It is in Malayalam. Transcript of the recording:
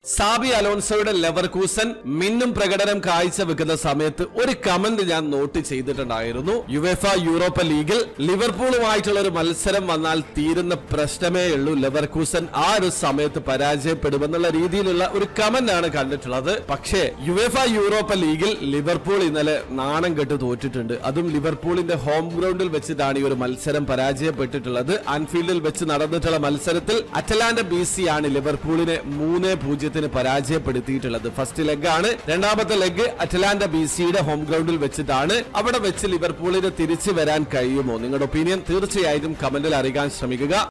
സാബി അലോൺസോയുടെ ലെവർകൂസൻ മിന്നും പ്രകടനം കാഴ്ചവെക്കുന്ന സമയത്ത് ഒരു കമന്റ് ഞാൻ നോട്ട് ചെയ്തിട്ടുണ്ടായിരുന്നു യുവേഫ യൂറോപ്പ ലീഗിൽ ലിവർപൂളുമായിട്ടുള്ള ഒരു മത്സരം വന്നാൽ തീരുന്ന പ്രശ്നമേ ഉള്ളൂ ലെവർകൂസൻ ആ ഒരു സമയത്ത് പരാജയപ്പെടുമെന്നുള്ള രീതിയിലുള്ള ഒരു കമന്റ് ആണ് കണ്ടിട്ടുള്ളത് പക്ഷേ യുവേഫ യൂറോപ്പ ലീഗിൽ ലിവർപൂൾ ഇന്നലെ നാണം കെട്ട് തോറ്റിട്ടുണ്ട് അതും ലിവർപൂളിന്റെ ഹോം ഗ്രൗണ്ടിൽ വെച്ചിട്ടാണ് ഈ ഒരു മത്സരം പരാജയപ്പെട്ടിട്ടുള്ളത് ആൻഫീൽഡിൽ വെച്ച് നടന്നിട്ടുള്ള മത്സരത്തിൽ അറ്റലാന്റ ബി സി ആണ് ലിവർപൂളിനെ മൂന്ന് പൂജ്യത്തിന് പരാജയപ്പെടുത്തിയിട്ടുള്ളത് ഫസ്റ്റ് ലെഗ് ആണ് രണ്ടാമത്തെ ലെഗ് അറ്റലാന്റ ബി സിയുടെ ഹോം ഗ്രൗണ്ടിൽ വെച്ചിട്ടാണ് അവിടെ വെച്ച് ലിവർപൂളിന് തിരിച്ചു വരാൻ കഴിയുമോ നിങ്ങളുടെ ഒപ്പീനിയൻ തീർച്ചയായിട്ടും കമന്റിൽ അറിയിക്കാൻ ശ്രമിക്കുക